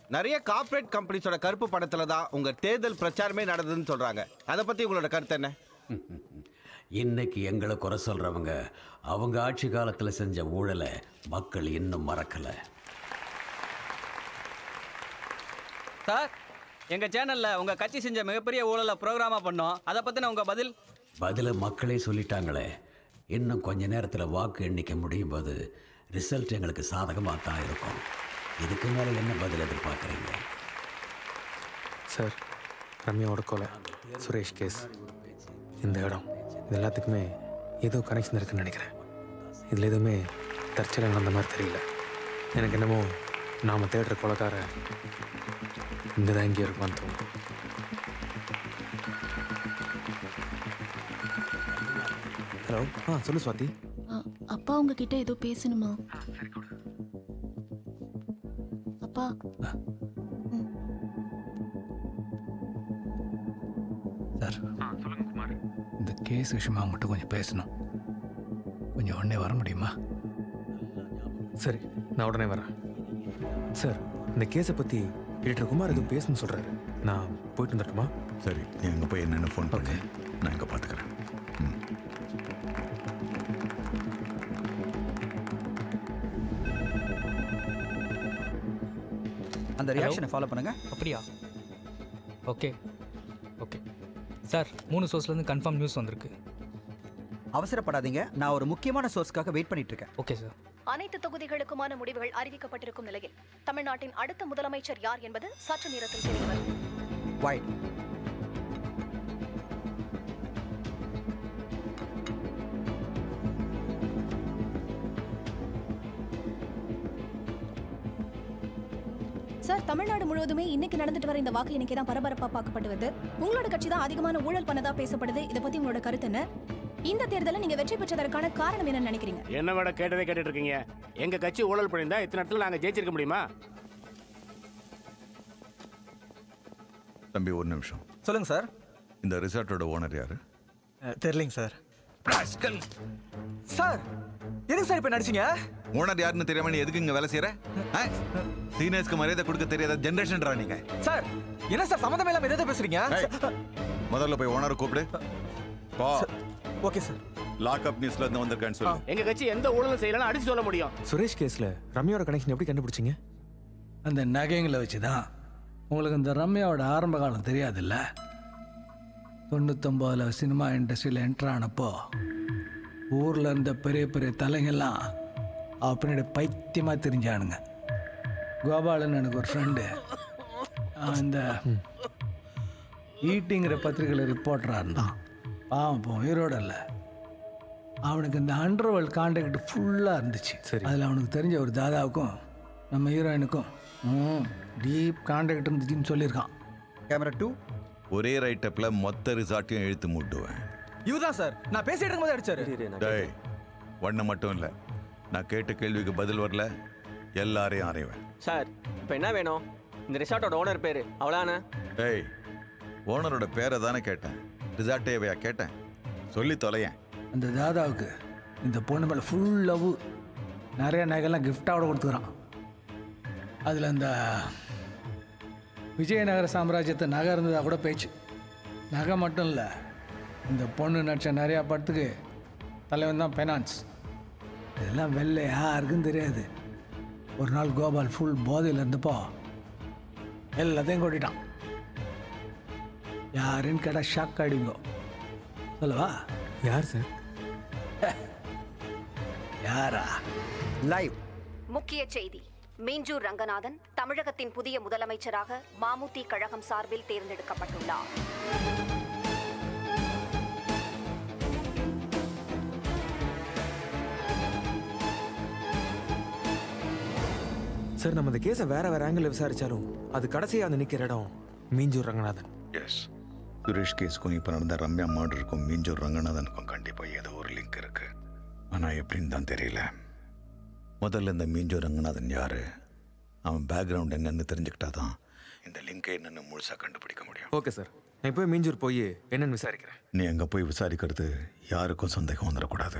நிறைய கார்ப்பரேட் கம்பெனிஸோட கருப்பு பணத்துல தான் உங்க தேர்தல் பிரச்சாரமே நடந்ததுன்னு சொல்றாங்க அதை பத்தி உங்களோட கருத்து என்ன இன்னைக்கு எங்களை குறை சொல்றவங்க அவங்க ஆட்சி காலத்துல செஞ்ச ஊழலை மக்கள் இன்னும் மறக்கல சார் எங்க சேனல்ல உங்க கட்சி செஞ்ச மிகப்பெரிய ஊழலை ப்ரோக்ராமா பண்ணோம் அதை பத்தின உங்க பதில் பதில மக்களே சொல்லிட்டாங்களே இன்னும் கொஞ்ச நேரத்துல வாக்கு எண்ணிக்கை முடியும் போது ரிசல்ட் எங்களுக்கு சாதகமாக தான் இருக்கும் இதுக்கு மேல என்ன பதில் எதிர்பார்க்குறீங்க சார் ரம்யாவோட கொலை சுரேஷ் கேஸ் இந்த இடம் இது எல்லாத்துக்குமே ஏதோ கனெக்ஷன் இருக்குன்னு நினைக்கிறேன் இதில் எதுவுமே தற்செயலாக நடந்த மாதிரி தெரியல எனக்கு என்னமோ நாம் தேடுற கொலைக்கார இங்கே தான் எங்கேயோ இருக்குமான்னு தோணும் ஹலோ ஆ சொல்லு சுவாதி அ, அப்பா உங்ககிட்ட ஏதோ பேசணுமா அப்பா சார் இந்த கேஸ் விஷயமா அவங்ககிட்ட கொஞ்சம் பேசணும் கொஞ்சம் உடனே வர முடியுமா சரி நான் உடனே வரேன் சார் இந்த கேஸை பற்றி எடிட்டர் குமார் எதுவும் பேசணும்னு சொல்கிறாரு நான் போயிட்டு வந்துட்டுமா சரி நீ அங்கே போய் என்னென்னு ஃபோன் பண்ணு நான் இங்கே பார்த்துக்கிறேன் அந்த ரியாக்ஷனை ஃபாலோ பண்ணுங்க அப்படியா ஓகே ஓகே சார் மூணு சோர்ஸ்லேருந்து கன்ஃபார்ம் நியூஸ் வந்திருக்கு அவசரப்படாதீங்க நான் ஒரு முக்கியமான சோர்ஸ்க்காக வெயிட் பண்ணிட்டு இருக்கேன் ஓகே சார் அனைத்து தொகுதிகளுக்குமான முடிவுகள் அறிவிக்கப்பட்டிருக்கும் நிலையில் தமிழ்நாட்டின் அடுத்த முதலமைச்சர் யார் என்பது சற்று நேரத்தில் தெரியவரும் வைட் சார் தமிழ்நாடு முழுவதுமே இன்னைக்கு நடந்துட்டு வர இந்த வாக்கு எண்ணிக்கை தான் பரபரப்பா பார்க்கப்பட்டு வருது உங்களோட கட்சி தான் அதிகமான ஊழல் பண்ணதா பேசப்படுது இதை பத்தி உங்களோட கருத்து என்ன இந்த தேர்தலில் நீங்க வெற்றி பெற்றதற்கான காரணம் என்னன்னு நினைக்கிறீங்க என்ன விட கேட்டதே கேட்டுட்டு இருக்கீங்க எங்க கட்சி ஊழல் பண்ணியிருந்தா இத்தனை இடத்துல நாங்க ஜெயிச்சிருக்க முடியுமா தம்பி ஒரு நிமிஷம் சொல்லுங்க சார் இந்த ரிசார்ட்டோட ஓனர் யாரு தெரியலைங்க சார் சார் எதுக்கு சார் இப்போ நடிச்சீங்க ஓனர் யாருன்னு தெரியாம நீ எதுக்கு இங்க வேலை செய்யற சீனியர்ஸ்க்கு மரியாதை கொடுக்க தெரியாத ஜென்ரேஷன்டா நீங்க சார் என்ன சார் சம்மந்தமே இல்லாம எதை பேசுறீங்க ஏய், முதல்ல போய் ஓனரை கூப்பிடு பா ஓகே சார் லாக்அப் நியூஸ்ல இருந்து வந்திருக்கான்னு சொல்லு எங்க கட்சி எந்த ஊழலும் செய்யலன்னு அடிச்சு சொல்ல முடியும் சுரேஷ் கேஸில் ரம்யாவோட கனெக்ஷன் எப்படி கண்டுபிடிச்சிங்க அந்த நகைங்களை வச்சு தான் உங்களுக்கு இந்த ரம்யாவோட ஆரம்ப காலம் தெரியாதுல்ல தொண்ணூத்தொம்போதில் சினிமா இண்டஸ்ட்ரியில் என்ட்ரு ஆனப்போ ஊரில் இருந்த பெரிய பெரிய தலைங்கெல்லாம் அவ பின்னாடி பைத்தியமாக தெரிஞ்சானுங்க கோபாலன் எனக்கு ஒரு ஃப்ரெண்டு அந்த ஈட்டிங்கிற பத்திரிகையில் ரிப்போர்ட்டராக இருந்தான் பாவம் இப்போ உயிரோட இல்லை அவனுக்கு இந்த அண்டர்வேர்ல்ட் கான்டாக்ட் ஃபுல்லாக இருந்துச்சு சரி அதில் அவனுக்கு தெரிஞ்ச ஒரு தாதாவுக்கும் நம்ம ஹீரோயினுக்கும் டீப் கான்டாக்ட் இருந்துச்சுன்னு சொல்லியிருக்கான் கேமரா டூ ஒரே ரைட்டப்ல மொத்த ரிசார்ட்டையும் இழுத்து மூட்டுவேன் இதுதான் சார் நான் பேசிட்டு இருக்கும்போது அடிச்சாரு டேய் ஒன்றை மட்டும் இல்லை நான் கேட்ட கேள்விக்கு பதில் வரல எல்லாரையும் அறைவேன் சார் இப்போ என்ன வேணும் இந்த ரிசார்ட்டோட ஓனர் பேரு அவ்வளோதானே டேய் ஓனரோட பேரை தானே கேட்டேன் ரிசார்ட்டேவையா கேட்டேன் சொல்லி தொலையேன் அந்த தாதாவுக்கு இந்த பொண்ணு மேலே ஃபுல் லவ் நிறைய நகைலாம் கிஃப்டாவோட கொடுத்துக்கிறான் அதில் அந்த விஜயநகர சாம்ராஜ்யத்தை நகை இருந்ததா கூட பேச்சு நகை மட்டும் இல்லை இந்த பொண்ணு நடிச்ச நிறையா படத்துக்கு தலைவன் தான் ஃபைனான்ஸ் இதெல்லாம் வெளில யாருக்கும் தெரியாது ஒரு நாள் கோபால் ஃபுல் போதையில் இருந்தப்போ எல்லாத்தையும் கொட்டிட்டான் யாருன்னு கேட்டால் ஷாக் ஆகிடுங்கோ சொல்லவா யார் சார் யாரா லைவ் முக்கிய செய்தி மீஞ்சூர் ரங்கநாதன் தமிழகத்தின் புதிய முதலமைச்சராக மாமுதி கழகம் சார்பில் தேர்ந்தெடுக்கப்பட்டுள்ளார் சார் நம்ம இந்த கேஸை வேற வேற ஆங்கிள் விசாரிச்சாலும் அது கடைசியாக வந்து நிற்கிற இடம் மீஞ்சூர் ரங்கநாதன் எஸ் சுரேஷ் கேஸ்க்கும் இப்போ நடந்த ரம்யா மர்டருக்கும் மீஞ்சூர் ரங்கநாதனுக்கும் கண்டிப்பாக ஏதோ ஒரு லிங்க் இருக்கு ஆனால் எப்படின்னு தான் தெரியல முதல்ல இந்த மீஞ்சூர் ரங்கநாதன் யாரு அவன் பேக்ரவுண்ட் என்னன்னு தெரிஞ்சுக்கிட்டா தான் இந்த லிங்கை என்னன்னு முழுசாக கண்டுபிடிக்க முடியும் ஓகே சார் நான் இப்போ மீஞ்சூர் போய் என்னன்னு விசாரிக்கிறேன் நீ அங்கே போய் விசாரிக்கிறது யாருக்கும் சந்தேகம் வந்துடக்கூடாது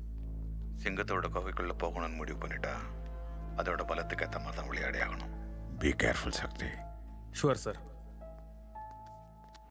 சிங்கத்தோட குகைக்குள்ளே போகணும்னு முடிவு பண்ணிட்டா அதோட பலத்துக்கு ஏற்ற மாதிரி தான் விளையாடி ஆகணும் be careful Shakti sure sir